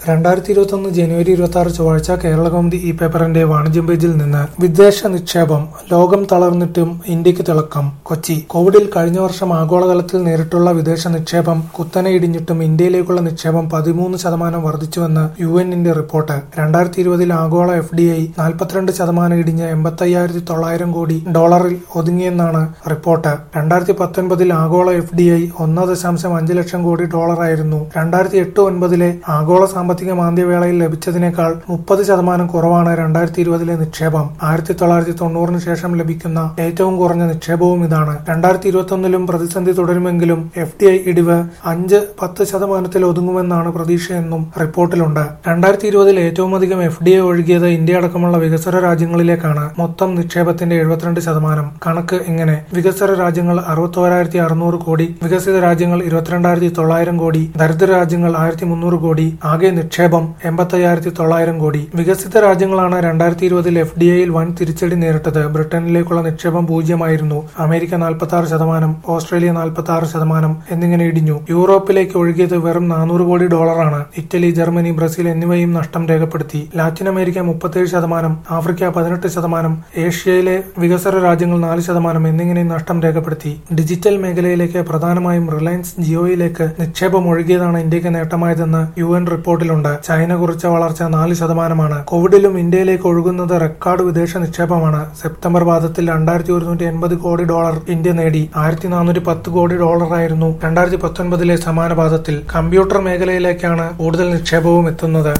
രണ്ടായിരത്തി ഇരുപത്തൊന്ന് ജനുവരി ഇരുപത്തി ആറ് ചൊവ്വാഴ്ച കേരളകൗമുദി ഈ പേപ്പറിന്റെ വാണിജ്യം പേജിൽ നിന്ന് വിദേശ നിക്ഷേപം ലോകം തളർന്നിട്ടും ഇന്ത്യക്ക് തിളക്കം കൊച്ചി കോവിഡിൽ കഴിഞ്ഞ വർഷം ആഗോളതലത്തിൽ നേരിട്ടുള്ള വിദേശ നിക്ഷേപം കുത്തനെ ഇടിഞ്ഞിട്ടും ഇന്ത്യയിലേക്കുള്ള നിക്ഷേപം പതിമൂന്ന് ശതമാനം വർദ്ധിച്ചുവെന്ന് യു എന്നിന്റെ റിപ്പോർട്ട് രണ്ടായിരത്തി ഇരുപതിൽ ആഗോള എഫ് ഡി ഐ നാൽപ്പത്തിരണ്ട് ശതമാനം ഇടിഞ്ഞ് എൺപത്തയ്യായിരത്തി തൊള്ളായിരം കോടി ഡോളറിൽ ഒതുങ്ങിയെന്നാണ് റിപ്പോർട്ട് രണ്ടായിരത്തി പത്തൊൻപതിൽ ആഗോള എഫ് ഡി ഐ ഒന്ന് ദശാംശം അഞ്ച് ലക്ഷം കോടി ഡോളറായിരുന്നു രണ്ടായിരത്തി എട്ട് ഒൻപതിലെ ആഗോള സാമ്പത്തിക മാന്ദ്യവേളയിൽ ലഭിച്ചതിനേക്കാൾ മുപ്പത് ശതമാനം കുറവാണ് രണ്ടായിരത്തി ഇരുപതിലെ നിക്ഷേപം ആയിരത്തി തൊള്ളായിരത്തി തൊണ്ണൂറിന് ശേഷം ലഭിക്കുന്ന ഏറ്റവും കുറഞ്ഞ നിക്ഷേപവും ഇതാണ് രണ്ടായിരത്തി ഇരുപത്തൊന്നിലും പ്രതിസന്ധി തുടരുമെങ്കിലും എഫ് ഡി ഐ ഇടിവ് അഞ്ച് പത്ത് ശതമാനത്തിൽ ഒതുങ്ങുമെന്നാണ് പ്രതീക്ഷയെന്നും റിപ്പോർട്ടിലുണ്ട് രണ്ടായിരത്തി ഇരുപതിൽ ഏറ്റവും അധികം എഫ് ഡി ഐ ഒഴുകിയത് ഇന്ത്യ അടക്കമുള്ള വികസ്വര രാജ്യങ്ങളിലേക്കാണ് മൊത്തം നിക്ഷേപത്തിന്റെ എഴുപത്തിരണ്ട് ശതമാനം കണക്ക് ഇങ്ങനെ വികസ്വര രാജ്യങ്ങൾ അറുപത്തോരായിരത്തി അറുന്നൂറ് കോടി വികസിത രാജ്യങ്ങൾ ഇരുപത്തിരണ്ടായിരത്തി തൊള്ളായിരം കോടി ദരിദ്ര രാജ്യങ്ങൾ ആയിരത്തി മുന്നൂറ് കോടി ആകെ നിക്ഷേപം എൺപത്തയ്യായിരത്തി തൊള്ളായിരം കോടി വികസിത രാജ്യങ്ങളാണ് രണ്ടായിരത്തി ഇരുപതിൽ എഫ് ഡി ഐയിൽ വൻ തിരിച്ചടി നേരിട്ടത് ബ്രിട്ടനിലേക്കുള്ള നിക്ഷേപം പൂജ്യമായിരുന്നു അമേരിക്ക നാൽപ്പത്തി ആറ് ശതമാനം ഓസ്ട്രേലിയ നാൽപ്പത്തി ആറ് ശതമാനം എന്നിങ്ങനെ ഇടിഞ്ഞു യൂറോപ്പിലേക്ക് ഒഴുകിയത് വെറും നാനൂറ് കോടി ഡോളറാണ് ഇറ്റലി ജർമ്മനി ബ്രസീൽ എന്നിവയും നഷ്ടം രേഖപ്പെടുത്തി ലാറ്റിൻ അമേരിക്ക മുപ്പത്തേഴ് ശതമാനം ആഫ്രിക്ക പതിനെട്ട് ശതമാനം ഏഷ്യയിലെ വികസ്വര രാജ്യങ്ങൾ നാല് ശതമാനം എന്നിങ്ങനെ നഷ്ടം രേഖപ്പെടുത്തി ഡിജിറ്റൽ മേഖലയിലേക്ക് പ്രധാനമായും റിലയൻസ് ജിയോയിലേക്ക് നിക്ഷേപം ഒഴുകിയതാണ് ഇന്ത്യക്ക് നേട്ടമായതെന്ന് യു എൻ റിപ്പോർട്ടിലുണ്ട് ചൈന കുറിച്ച വളർച്ച നാല് ശതമാനമാണ് കോവിഡിലും ഇന്ത്യയിലേക്ക് ഒഴുകുന്നത് റെക്കോർഡ് വിദേശ നിക്ഷേപമാണ് സെപ്റ്റംബർ പാദത്തിൽ രണ്ടായിരത്തി ഒരുന്നൂറ്റി എൺപത് കോടി ഡോളർ ഇന്ത്യ നേടി ആയിരത്തി നാനൂറ്റി പത്ത് കോടി ഡോളറായിരുന്നു രണ്ടായിരത്തി പത്തൊൻപതിലെ സമാന പാദത്തിൽ കമ്പ്യൂട്ടർ മേഖലയിലേക്കാണ് കൂടുതൽ നിക്ഷേപവും എത്തുന്നത്